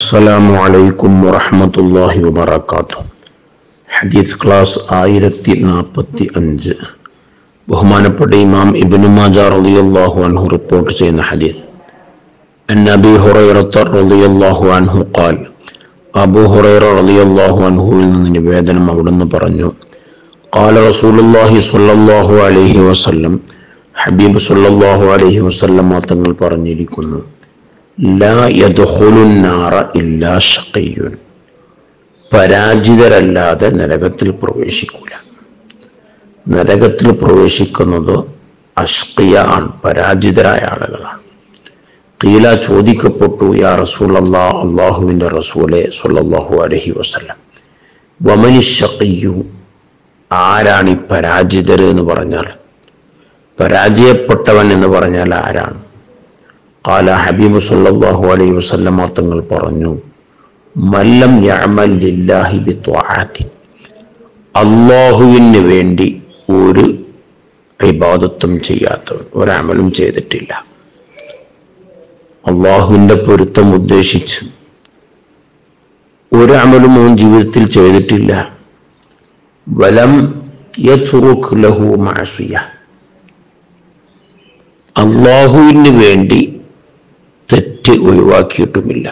അസ്സലാമു അലൈക്കും വറഹ്മത്തുള്ളാഹി വബറകാതുഹു ഹദീസ് ക്ലാസ് ആയിരത്തി നാൽപ്പത്തി അഞ്ച് ബഹുമാനപ്പെട്ട ഇമാം ഇബ്നു മാജ റളിയല്ലാഹു അൻഹു റിപ്പോർട്ട് ചെയ്യുന്ന ഹദീസ് അൻ അബി ഹുറൈറത്ത റളിയല്ലാഹു അൻഹു ഖാൽ അബൂ ഹുറൈറ റളിയല്ലാഹു അൻഹുവിൽ നിന്ന് നിവേദനം അവിടുന്ന് പറഞ്ഞു قال رسول الله صلى الله عليه وسلم ഹബീബ് സല്ലല്ലാഹു അലൈഹി വസല്ലം തങ്ങൾ പറഞ്ഞിരിക്കുന്നു ലാ യദ്ഖുലുൻ നാറ ഇല്ലാ ഷഖിയ്യുൻ പരാജിതരല്ലാതെ നരകത്തിൽ പ്രവേശിക്കൂല നരകത്തിൽ പ്രവേശിക്കുന്നത് അഷ്കിയ ആണ് പരാജിതരായ ആളുകളാണ് കീല ചോദിക്കപ്പെട്ടു യാ റസൂൽ അല്ലാ അള്ളാഹുവിൻ്റെ റസൂലെ സല്ലല്ലാഹു അലൈഹി വസല്ലം വമനി ഷഖിയു ആരാണ് ഈ പരാജിതർ എന്ന് പറഞ്ഞാൽ പരാജയപ്പെട്ടവൻ എന്ന് പറഞ്ഞാൽ ആരാണ് കാല ഹബീബ് സല്ലല്ലാഹു അലൈഹി വസല്ലമ തങ്ങൾ പറഞ്ഞു മല്ലം യഅമൽ ലില്ലാഹി ബിത്വാഅത്തി അള്ളാഹുവിന് വേണ്ടി ഒരു ഇബാദത്തും ചെയ്യാത്തവൻ ഒരമലും ചെയ്തിട്ടില്ല അള്ളാഹുവിൻ്റെ പൊരുത്തം ഉദ്ദേശിച്ച് ഒരു അമലും അവൻ ജീവിതത്തിൽ ചെയ്തിട്ടില്ല വലം യത്റുക് ലഹു മാസിയ അള്ളാഹുവിന് വേണ്ടി തെറ്റ് ഒഴിവാക്കിയിട്ടുമില്ല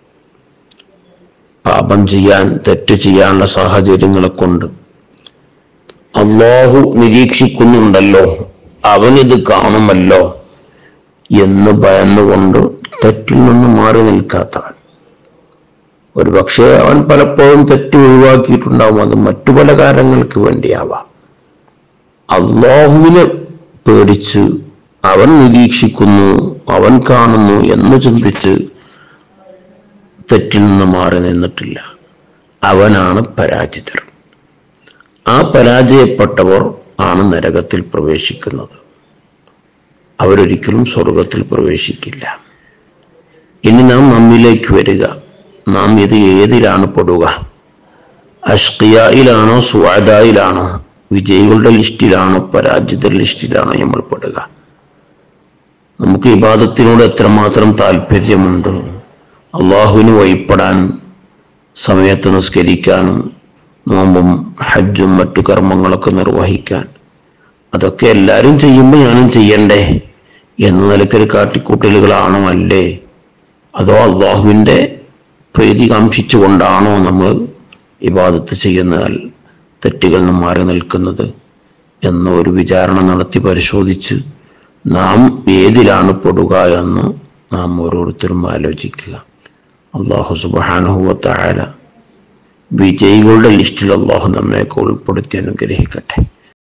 പാപം ചെയ്യാൻ തെറ്റ് ചെയ്യാനുള്ള സാഹചര്യങ്ങളെ കൊണ്ട് അള്ളാഹു നിരീക്ഷിക്കുന്നുണ്ടല്ലോ അവനിത് കാണുമല്ലോ എന്ന് ഭയന്നുകൊണ്ട് തെറ്റിൽ നിന്ന് മാറി നിൽക്കാത്തവൻ ഒരു പക്ഷേ അവൻ പലപ്പോഴും തെറ്റ് ഒഴിവാക്കിയിട്ടുണ്ടാവും അത് മറ്റു പല കാര്യങ്ങൾക്ക് വേണ്ടിയാവാം അള്ളാഹുവിനെ പേടിച്ച് അവൻ നിരീക്ഷിക്കുന്നു അവൻ കാണുന്നു എന്ന് ചിന്തിച്ച് തെറ്റിൽ നിന്ന് മാറി നിന്നിട്ടില്ല അവനാണ് പരാജിതർ ആ പരാജയപ്പെട്ടവർ ആണ് നരകത്തിൽ പ്രവേശിക്കുന്നത് അവരൊരിക്കലും സ്വർഗത്തിൽ പ്രവേശിക്കില്ല ഇനി നാം നമ്മിലേക്ക് വരിക നാം ഇത് ഏതിലാണ് പെടുക അഷ്കിയയിലാണോ സ്വാദായിലാണോ വിജയികളുടെ ലിസ്റ്റിലാണോ പരാജിത ലിസ്റ്റിലാണോ നമ്മൾ പെടുക നമുക്ക് ഇബാദത്തിനോട് എത്രമാത്രം താല്പര്യമുണ്ട് അള്ളാഹുവിന് വഴിപ്പെടാൻ സമയത്ത് നിസ്കരിക്കാനും നോമ്പും ഹജ്ജും മറ്റു കർമ്മങ്ങളൊക്കെ നിർവഹിക്കാൻ അതൊക്കെ എല്ലാവരും ചെയ്യുമ്പോൾ ഞാനും ചെയ്യണ്ടേ എന്ന നിലക്കൊരു കാട്ടിക്കൂട്ടലുകളാണോ അല്ലേ അതോ അള്ളാഹുവിൻ്റെ പ്രീതി കാംക്ഷിച്ചുകൊണ്ടാണോ നമ്മൾ ഇബാദത്ത് ചെയ്യുന്നാൽ തെറ്റുകൾ നിന്ന് മാറി നിൽക്കുന്നത് എന്ന ഒരു വിചാരണ നടത്തി പരിശോധിച്ച് നാം ഏതിലാണ് പെടുക എന്ന് നാം ഓരോരുത്തരും ആലോചിക്കുക അള്ളാഹു സുബാനുഹുവത്തായ വിജയികളുടെ ലിസ്റ്റിൽ അള്ളാഹു നമ്മയൊക്കെ ഉൾപ്പെടുത്തി അനുഗ്രഹിക്കട്ടെ